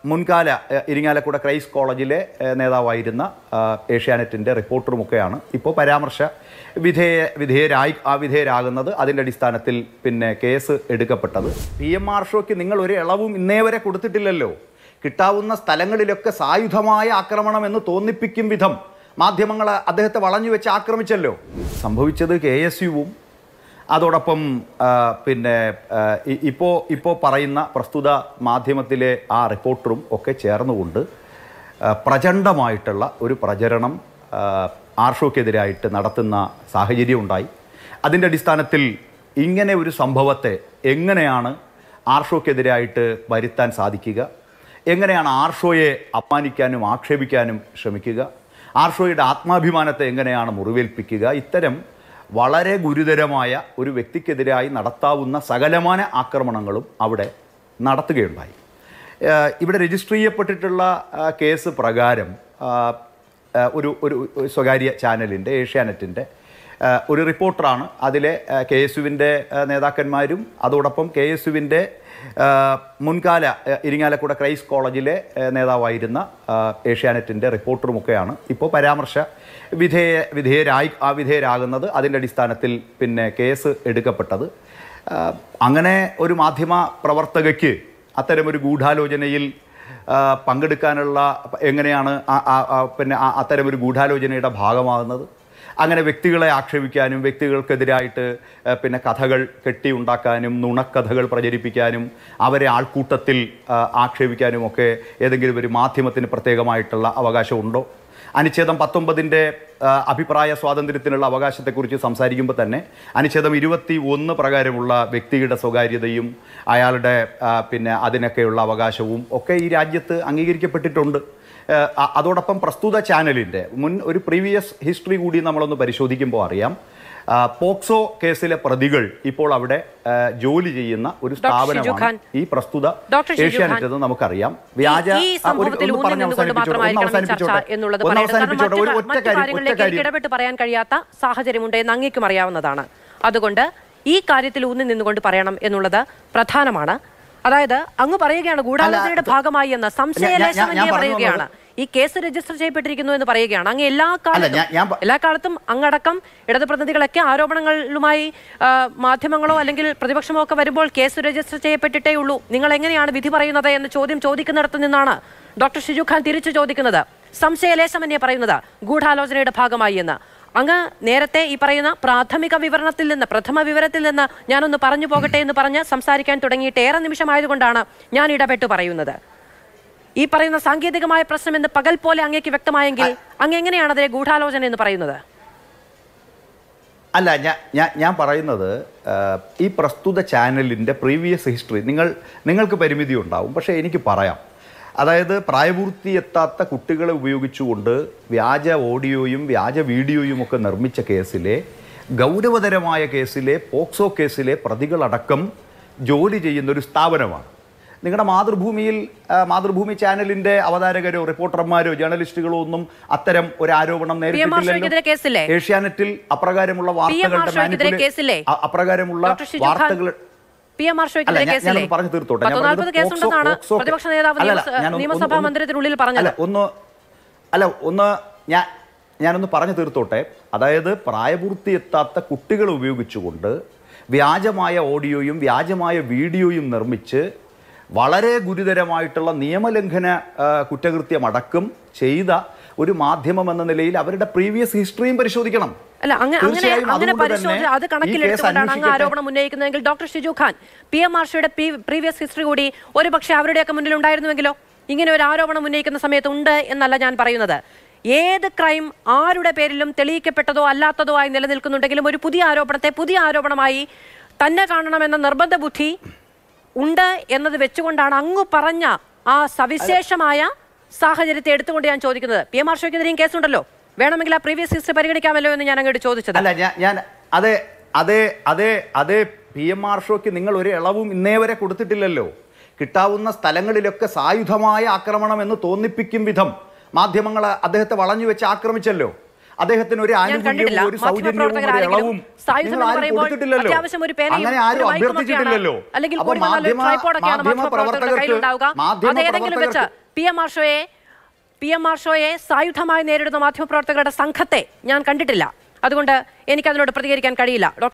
മുൻകാല ഏഹ്, ഇരിങ്ങാലക്കുട ക്രൈസ്റ്റ് കോളേജിലെ ഏഹ്, നേതാവായിരുന്ന ആഹ്, ഏഷ്യാനെറ്റിൻ്റെ റിപ്പോർട്ടറുമൊക്കെയാണ് ഇപ്പോൾ പരാമർശ വിധേയ വിധേയരായി ആ വിധേയരാകുന്നത് അതിൻ്റെ അടിസ്ഥാനത്തിൽ പിന്നെ കേസ് എടുക്കപ്പെട്ടത് പി എം ആർ ഷോയ്ക്ക് നിങ്ങൾ ഒരു ഇളവും ഇന്നേ വരെ കൊടുത്തിട്ടില്ലല്ലോ കിട്ടാവുന്ന സ്ഥലങ്ങളിലൊക്കെ സായുധമായ ആക്രമണം എന്ന് തോന്നിപ്പിക്കും വിധം മാധ്യമങ്ങൾ അദ്ദേഹത്തെ വളഞ്ഞു വെച്ച് ആക്രമിച്ചല്ലോ സംഭവിച്ചത് കെ എസ് യുവും അതോടൊപ്പം ആ, പിന്നെ ഇപ്പോൾ ഇപ്പോൾ പറയുന്ന പ്രസ്തുത മാധ്യമത്തിലെ ആ റിപ്പോർട്ടറും ഒക്കെ ചേർന്നുകൊണ്ട് ആ, പ്രചണ്ഡമായിട്ടുള്ള ഒരു പ്രചരണം ആ, ആർഷോക്കെതിരായിട്ട് നടത്തുന്ന സാഹചര്യം ഉണ്ടായി അതിൻ്റെ അടിസ്ഥാനത്തിൽ ഇങ്ങനെ ഒരു സംഭവത്തെ എങ്ങനെയാണ് ആർഷോക്കെതിരായിട്ട് വരുത്താൻ സാധിക്കുക എങ്ങനെയാണ് ആർഷോയെ അപമാനിക്കാനും ആക്ഷേപിക്കാനും ശ്രമിക്കുക ആർഷോയുടെ ആത്മാഭിമാനത്തെ എങ്ങനെയാണ് മുറിവേൽപ്പിക്കുക ഇത്തരം വളരെ ഗുരുതരമായ ഒരു വ്യക്തിക്കെതിരായി നടത്താവുന്ന സകലമാന ആക്രമണങ്ങളും അവിടെ നടത്തുകയുണ്ടായി ഏഹ് ഇവിടെ രജിസ്റ്റർ ചെയ്യപ്പെട്ടിട്ടുള്ള ആ, കേസ് പ്രകാരം ആ, ആ, ഒരു ഒരു ഒരു സ്വകാര്യ ചാനലിൻ്റെ ഏഷ്യാനെറ്റിൻ്റെ ആ, ഒരു റിപ്പോർട്ടറാണ് അതിലെ കെ എസ് യുവിൻ്റെ നേതാക്കന്മാരും അതോടൊപ്പം കെ എസ് യുവിൻ്റെ മുൻകാല ആ, ഇരിങ്ങാലക്കുട ക്രൈസ്റ്റ് കോളേജിലെ ആ, നേതാവായിരുന്ന ആ, ഏഷ്യാനെറ്റിൻ്റെ റിപ്പോർട്ടറുമൊക്കെയാണ് ഇപ്പോൾ പരാമർശ വിധേയ വിധേയരായി ആ വിധേയരാകുന്നത് അതിൻ്റെ അടിസ്ഥാനത്തിൽ പിന്നെ കേസ് എടുക്കപ്പെട്ടത് ആ, അങ്ങനെ ഒരു മാധ്യമ പ്രവർത്തകയ്ക്ക് അത്തരമൊരു ഗൂഢാലോചനയിൽ ആ, പങ്കെടുക്കാനുള്ള എങ്ങനെയാണ് ആ- ആ- ആ പിന്നെ ആ- അത്തരമൊരു ഗൂഢാലോചനയുടെ ഭാഗമാകുന്നത് അങ്ങനെ വ്യക്തികളെ ആക്ഷേപിക്കാനും വ്യക്തികൾക്കെതിരായിട്ട് ആ, പിന്നെ കഥകൾ കെട്ടിയുണ്ടാക്കാനും നുണക്കഥകൾ പ്രചരിപ്പിക്കാനും അവരെ ആൾക്കൂട്ടത്തിൽ ആ, ആക്ഷേപിക്കാനും ഒക്കെ ഏതെങ്കിലും ഒരു മാധ്യമത്തിന് പ്രത്യേകമായിട്ടുള്ള അവകാശമുണ്ടോ അനുച്ഛേദം പത്തൊമ്പതിൻ്റെ അഭിപ്രായ സ്വാതന്ത്ര്യത്തിനുള്ള അവകാശത്തെക്കുറിച്ച് സംസാരിക്കുമ്പോൾ തന്നെ അനുച്ഛേദം ഇരുപത്തി ഒന്ന് പ്രകാരമുള്ള വ്യക്തിയുടെ സ്വകാര്യതയും അയാളുടെ ആ, പിന്നെ അതിനൊക്കെയുള്ള അവകാശവും ഒക്കെ ഈ രാജ്യത്ത് അംഗീകരിക്കപ്പെട്ടിട്ടുണ്ട് ആ, അ- അതോടൊപ്പം പ്രസ്തുത ചാനലിൻ്റെ മുൻ ഒരു പ്രീവിയസ് ഹിസ്റ്ററി കൂടി നമ്മളൊന്ന് പരിശോധിക്കുമ്പോൾ അറിയാം ആ, പോക്സോ കേസിലെ പ്രതികൾ ഇപ്പോൾ അവിടെ ആ, ജോലി ചെയ്യുന്ന ഒരു ഡോക്ടർ ഷിജു സ്ഥാപനമാണ് ഖാൻ. ഈ പ്രസ്തുത ഡോക്ട് ഷിജു ഏഷ്യാനെറ്റ് ഖാൻ. എന്ന് നമുക്കറിയാം വ്യാജ ഈ ആ, ഒരു- സംഭവത്തിൽ ഒന്ന് ഊന്നി പറഞ്ഞ് നിന്നുകൊണ്ട് അവസാനിപ്പിച്ചോട്ടെ, ഒന്ന് മാത്രമായിരിക്കണം ഈ ചർച്ച അവസാനിപ്പിച്ചോട്ടെ. എന്നുള്ളത് ഒന്ന് പറയുന്നത് കാരണം അവസാനിപ്പിച്ചോട്ടെ. ഒരു മറ്റു ഒറ്റ മറ്റു കാര്യം ഒറ്റ കാര്യങ്ങളിലേക്ക് കാര്യം ഇടപെട്ട് പറയാൻ കഴിയാത്ത സാഹചര്യമുണ്ട് എന്ന് അങ്ങേക്കും അറിയാവുന്നതാണ് അതുകൊണ്ട് ഈ കാര്യത്തിൽ ഊന്നി നിന്നുകൊണ്ട് പറയണം എന്നുള്ളത് പ്രധാനമാണ് അതായത് അങ്ങ് പറയുകയാണ് ഗൂഢാലോചനയുടെ അത് ഭാഗമായി എന്ന് ഞാൻ- സംശയലേശം ഞാൻ എന്നേ പറഞ്ഞു പറയുകയാണ് ഈ കേസ് രജിസ്റ്റർ ചെയ്യപ്പെട്ടിരിക്കുന്നു എന്ന് പറയുകയാണ് അങ്ങ് എല്ലാ ഞാൻ- കാലത്തും ഞാൻ പ- എല്ലാ കാലത്തും അങ്ങടക്കം ഇടത് പ്രതിനിധികളൊക്കെ ആരോപണങ്ങളുമായി ആ, മാധ്യമങ്ങളോ അല്ലെങ്കിൽ പ്രതിപക്ഷമോ ഒക്കെ വരുമ്പോൾ കേസ് രജിസ്റ്റർ ചെയ്യപ്പെട്ടിട്ടേ ഉള്ളൂ നിങ്ങൾ എങ്ങനെയാണ് വിധി പറയുന്നത് എന്ന ചോദ്യം ചോദിക്കുന്നിടത്ത് നിന്നാണ് ഡോക്ടർ ഷിജു ഖാൻ തിരിച്ചു ചോദിക്കുന്നത് സംശയലേശം എന്നേ പറയുന്നത് ഗൂഢാലോചനയുടെ ഭാഗമായി എന്ന് അങ്ങ് നേരത്തെ ഈ പറയുന്ന പ്രാഥമിക വിവരണത്തിൽ നിന്ന് പ്രഥമ വിവരത്തിൽ നിന്ന് ഞാനൊന്ന് പറഞ്ഞു പോകട്ടെ എന്ന് പറഞ്ഞ് സംസാരിക്കാൻ തുടങ്ങിയിട്ട് ഏറെ നിമിഷമായതുകൊണ്ടാണ് ഞാൻ ഇടപെട്ട് പറയുന്നത് ഈ പറയുന്ന സാങ്കേതികമായ പ്രശ്നം എന്ന് പകൽ പോലെ അങ്ങേക്ക് വ്യക്തമായെങ്കിൽ അങ്ങ് എങ്ങനെയാണ് അതിനെ ഗൂഢാലോചന എന്ന് പറയുന്നത് അല്ല ഞാൻ ഞാൻ ഞാൻ പറയുന്നത് ആ, ഈ പ്രസ്തുത ചാനലിൻ്റെ പ്രീവിയസ് ഹിസ്റ്ററി നിങ്ങൾ നിങ്ങൾക്ക് പരിമിതി ഉണ്ടാവും പക്ഷേ എനിക്ക് പറയാം അതായത് പ്രായപൂർത്തി എത്താത്ത കുട്ടികളെ ഉപയോഗിച്ചുകൊണ്ട് വ്യാജ ഓഡിയോയും വ്യാജ വീഡിയോയും ഒക്കെ നിർമ്മിച്ച കേസിലെ ഗൗരവതരമായ കേസിലെ പോക്സോ കേസിലെ പ്രതികളടക്കം ജോലി ചെയ്യുന്ന ഒരു സ്ഥാപനമാണ് നിങ്ങളുടെ മാതൃഭൂമിയിൽ ആ, മാതൃഭൂമി ചാനലിന്റെ അവതാരകരോ റിപ്പോർട്ടർമാരോ ജേർണലിസ്റ്റുകളോ ഒന്നും അത്തരം ഒരു ആരോപണം പി എം ആർ ഷോയ്ക്കെതിരെ കേസില്ലേ? നേരിട്ടില്ലല്ലോ ഏഷ്യാനെറ്റിൽ അപ്രകാരമുള്ള പി എം ആർ വാർത്തകളുടെ ഷോയ്ക്കെതിരെ manipula- കേസില്ലേ? അ- അപ്രകാരമുള്ള ഡോക്ടർ ഷിജു ഖാൻ വാർത്തകൾ പി എം ആർ അല്ല, ഷോയ്ക്കെതിരെ ഞാൻ- കേസില്ലേ ഞാനൊന്ന് പറഞ്ഞു തീർത്തോട്ടെ. ഞാൻ പത്ത് നാൽപ്പത് പറഞ്ഞത് കേസുണ്ടെന്നാണ് പോക്സോ- പോക്സോ- പ്രതിപക്ഷ നേതാവ് അല്ലല്ല, നിയമസ- ഞാനൊന്ന് നിയമസഭാ ഒന്ന് മന്ദിരത്തിനുള്ളിൽ പറഞ്ഞത് അല്ല ഒന്ന് അല്ല ഒന്ന് ഞാൻ ഞാനൊന്ന് പറഞ്ഞു തീർത്തോട്ടെ അതായത് പ്രായപൂർത്തി എത്താത്ത കുട്ടികളെ ഉപയോഗിച്ചുകൊണ്ട് വ്യാജമായ ഓഡിയോയും വ്യാജമായ വീഡിയോയും നിർമ്മിച്ച് വളരെ ഗുരുതരമായിട്ടുള്ള നിയമലംഘന ആ, കുറ്റകൃത്യമടക്കം ചെയ്ത ഒരു മാധ്യമം എന്ന നിലയിൽ അവരുടെ പ്രീവിയസ് ഹിസ്റ്ററിയും പരിശോധിക്കണം അല്ല അങ്ങ- അങ്ങനെ തീർച്ചയായും അങ്ങനെ അതുകൊണ്ട് തന്നെ പരിശോധിച്ച് അത് ഈ കേസ് കണക്കിലെടുത്തുകൊണ്ടാണ് അങ്ങ് അന്വേഷിക്കട്ടെ. ആരോപണം ഉന്നയിക്കുന്നതെങ്കിൽ ഡോക്ടർ ഷിജു ഖാൻ പി എം ആർ ഷോയുടെ പ്രീവിയസ് ഹിസ്റ്ററി കൂടി ഒരു പക്ഷേ അവരുടെയൊക്കെ മുന്നിൽ ഉണ്ടായിരുന്നുവെങ്കിലോ ഇങ്ങനെ ഒരു ആരോപണം ഉന്നയിക്കുന്ന സമയത്ത് ഉണ്ട് എന്നല്ല ഞാൻ പറയുന്നത് ഏത് ക്രൈം ആരുടെ പേരിലും തെളിയിക്കപ്പെട്ടതോ അല്ലാത്തതോ ആയി നിലനിൽക്കുന്നുണ്ടെങ്കിലും ഒരു പുതിയ ആരോപണത്തെ പുതിയ ആരോപണമായി തന്നെ കാണണമെന്ന നിർബന്ധ ബുദ്ധി ഉണ്ട് എന്നത് വെച്ചുകൊണ്ടാണ് അങ്ങ് പറഞ്ഞ ആ സവിശേഷമായ സാഹചര്യത്തെ എടുത്തുകൊണ്ട് ഞാൻ ചോദിക്കുന്നത് പി എം ആർ ഷോയ്ക്കെതിരെയും കേസുണ്ടല്ലോ വേണമെങ്കിൽ ആ പ്രീവിയസ് ഹിസ്റ്ററി പരിഗണിക്കാമല്ലോ എന്ന് ഞാൻ അങ്ങോട്ട് ചോദിച്ചത് അല്ല ഞാൻ ഞാൻ അതെ അതെ അതെ അതെ പി എം ആർ ഷോയ്ക്ക് നിങ്ങൾ ഒരു ഇളവും ഇന്നേ വരെ കൊടുത്തിട്ടില്ലല്ലോ കിട്ടാവുന്ന സ്ഥലങ്ങളിലൊക്കെ സായുധമായ ആക്രമണം എന്ന് തോന്നിപ്പിക്കും വിധം മാധ്യമങ്ങൾ അദ്ദേഹത്തെ വളഞ്ഞു വെച്ച് ആക്രമിച്ചല്ലോ അദ്ദേഹത്തിന് ഒരു ഞാൻ കണ്ടിട്ടില്ല ആനുകൂല്യവും ഒരു സൗജന്യവും ഒരു മാധ്യമപ്രവർത്തകരാരെങ്കിലും ഇളവും സായുധം നിങ്ങൾ എന്ന് ആരും പറയുമ്പോൾ കൊടുത്തിട്ടില്ലല്ലോ അത്യാവശ്യം ഒരു പേനയും അങ്ങനെ ആരും ഒരു മൈക്കും അഭ്യർത്ഥിച്ചിട്ടില്ലല്ലോ ഒക്കെയാണ്. അല്ലെങ്കിൽ അപ്പൊ കൂടി വന്നാൽ ഒരു മാധ്യമ ട്രൈപോഡൊക്കെയാണ് മാധ്യമ മാധ്യമപ്രവർത്തകരുടെ കയ്യിലുണ്ടാവുക മാധ്യമ അതേതെങ്കിലും വെച്ച് പ്രവർത്തകർക്ക് പി എം ആർഷോയെ പി എം ആർഷോയെ സായുധമായി നേരിടുന്ന മാധ്യമപ്രവർത്തകരുടെ സംഘത്തെ ഞാൻ കണ്ടിട്ടില്ല അതുകൊണ്ട് എനിക്ക് അതിനോട് പ്രതികരിക്കാൻ കഴിയില്ല